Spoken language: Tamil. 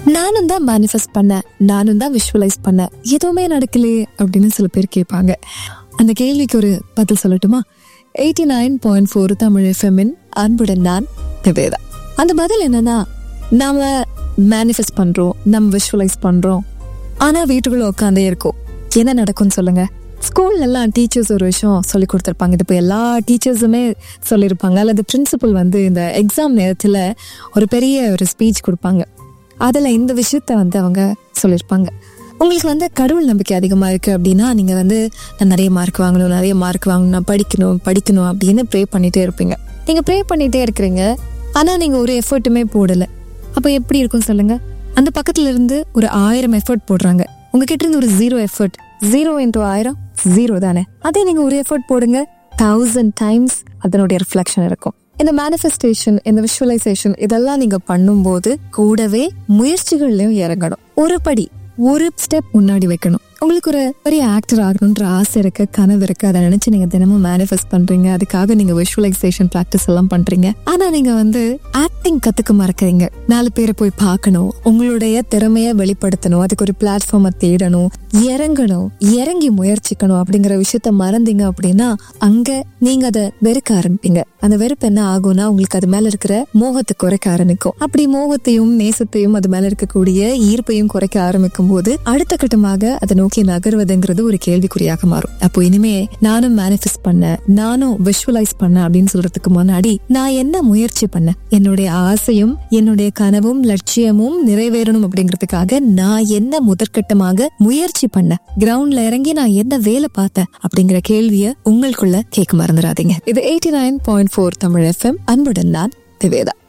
நானும் தான் மேனிஃபெஸ்ட் பண்ணேன் நானும் தான் விஷுவலைஸ் பண்ணேன் எதுவுமே நடக்கலையே அப்படின்னு சில பேர் கேட்பாங்க அந்த கேள்விக்கு ஒரு பதில் சொல்லட்டுமா eighty nine point four Tamil எஃப்எம்மின் அன்புடன் நான் நிவேதா அந்த பதில் என்னன்னா நாம மேனிஃபெஸ்ட் பண்றோம் நம்ம விஷுவலைஸ் பண்றோம் ஆனா வீட்டுக்குள்ள உட்காந்தே இருக்கோம் என்ன நடக்கும்னு சொல்லுங்க ஸ்கூல்ல எல்லாம் டீச்சர்ஸ் ஒரு விஷயம் சொல்லி கொடுத்துருப்பாங்க இது இப்போ எல்லா டீச்சர்ஸுமே சொல்லியிருப்பாங்க அல்லது பிரின்சிபல் வந்து இந்த எக்ஸாம் நேரத்தில் ஒரு பெரிய ஒரு ஸ்பீச் கொடுப்பாங்க அதில் இந்த விஷயத்த வந்து அவங்க சொல்லியிருப்பாங்க உங்களுக்கு வந்து கடவுள் நம்பிக்கை அதிகமாக இருக்குது அப்படின்னா நீங்கள் வந்து நான் நிறைய மார்க் வாங்கணும் நிறைய மார்க் வாங்கணும் நான் படிக்கணும் படிக்கணும் அப்படின்னு ப்ரே பண்ணிகிட்டே இருப்பீங்க நீங்கள் ப்ரே பண்ணிகிட்டே இருக்கிறீங்க ஆனால் நீங்கள் ஒரு எஃபர்ட்டுமே போடலை அப்போ எப்படி இருக்கும் சொல்லுங்கள் அந்த பக்கத்துல இருந்து ஒரு ஆயிரம் எஃபர்ட் போடுறாங்க உங்ககிட்ட இருந்து ஒரு ஜீரோ எஃபர்ட் ஜீரோ இன்டூ ஆயிரம் ஜீரோ தானே அதே நீங்க ஒரு எஃபர்ட் போடுங்க தௌசண்ட் டைம்ஸ் அதனுடைய ரிஃப்ளெக்ஷன் இருக்கும் இந்த மேனிஃபெஸ்டேஷன் இந்த விஷுவலைசேஷன் இதெல்லாம் நீங்க பண்ணும்போது கூடவே முயற்சிகள்லயும் இறங்கணும் ஒரு படி ஒரு ஸ்டெப் முன்னாடி வைக்கணும் உங்களுக்கு ஒரு பெரிய ஆக்டர் ஆகணுன்ற ஆசை இருக்கு கனவு இருக்கு அதை நினைச்சு நீங்க தினமும் மேனிஃபெஸ்ட் பண்றீங்க அதுக்காக நீங்க விஷுவலைசேஷன் ப்ராக்டிஸ் எல்லாம் பண்றீங்க ஆனா நீங்க வந்து ஆக்டிங் கத்துக்க மறக்கறீங்க நாலு பேரை போய் பார்க்கணும் உங்களுடைய திறமைய வெளிப்படுத்தணும் அதுக்கு ஒரு பிளாட்ஃபார்மை தேடணும் இறங்கணும் இறங்கி முயற்சிக்கணும் அப்படிங்கிற விஷயத்த மறந்தீங்க அப்படின்னா அங்க நீங்க அதை வெறுக்க ஆரம்பிப்பீங்க அந்த வெறுப்பு என்ன ஆகும்னா உங்களுக்கு அது மேல இருக்கிற மோகத்தை குறைக்க ஆரம்பிக்கும் அப்படி மோகத்தையும் நேசத்தையும் அது மேல இருக்கக்கூடிய ஈர்ப்பையும் குறைக்க ஆரம்பிக்கும் போது அடுத்த கட்டமாக அதை நோக்கி நகர்வதுங்கிறது ஒரு கேள்விக்குறியாக மாறும் அப்போ இனிமே நானும் மேனிஃபெஸ்ட் பண்ண நானும் விஷுவலைஸ் பண்ண அப்படின்னு சொல்றதுக்கு முன்னாடி நான் என்ன முயற்சி பண்ணேன் என்னுடைய ஆசையும் என்னுடைய கனவும் லட்சியமும் நிறைவேறணும் அப்படிங்கிறதுக்காக நான் என்ன முதற்கட்டமாக முயற்சி பண்ணேன் கிரவுண்ட்ல இறங்கி நான் என்ன வேலை பார்த்தேன் அப்படிங்கிற கேள்விய உங்களுக்குள்ள கேட்க மறந்துடாதீங்க இது eighty nine point four Tamil FM அன்புடன் நான் நிவேதா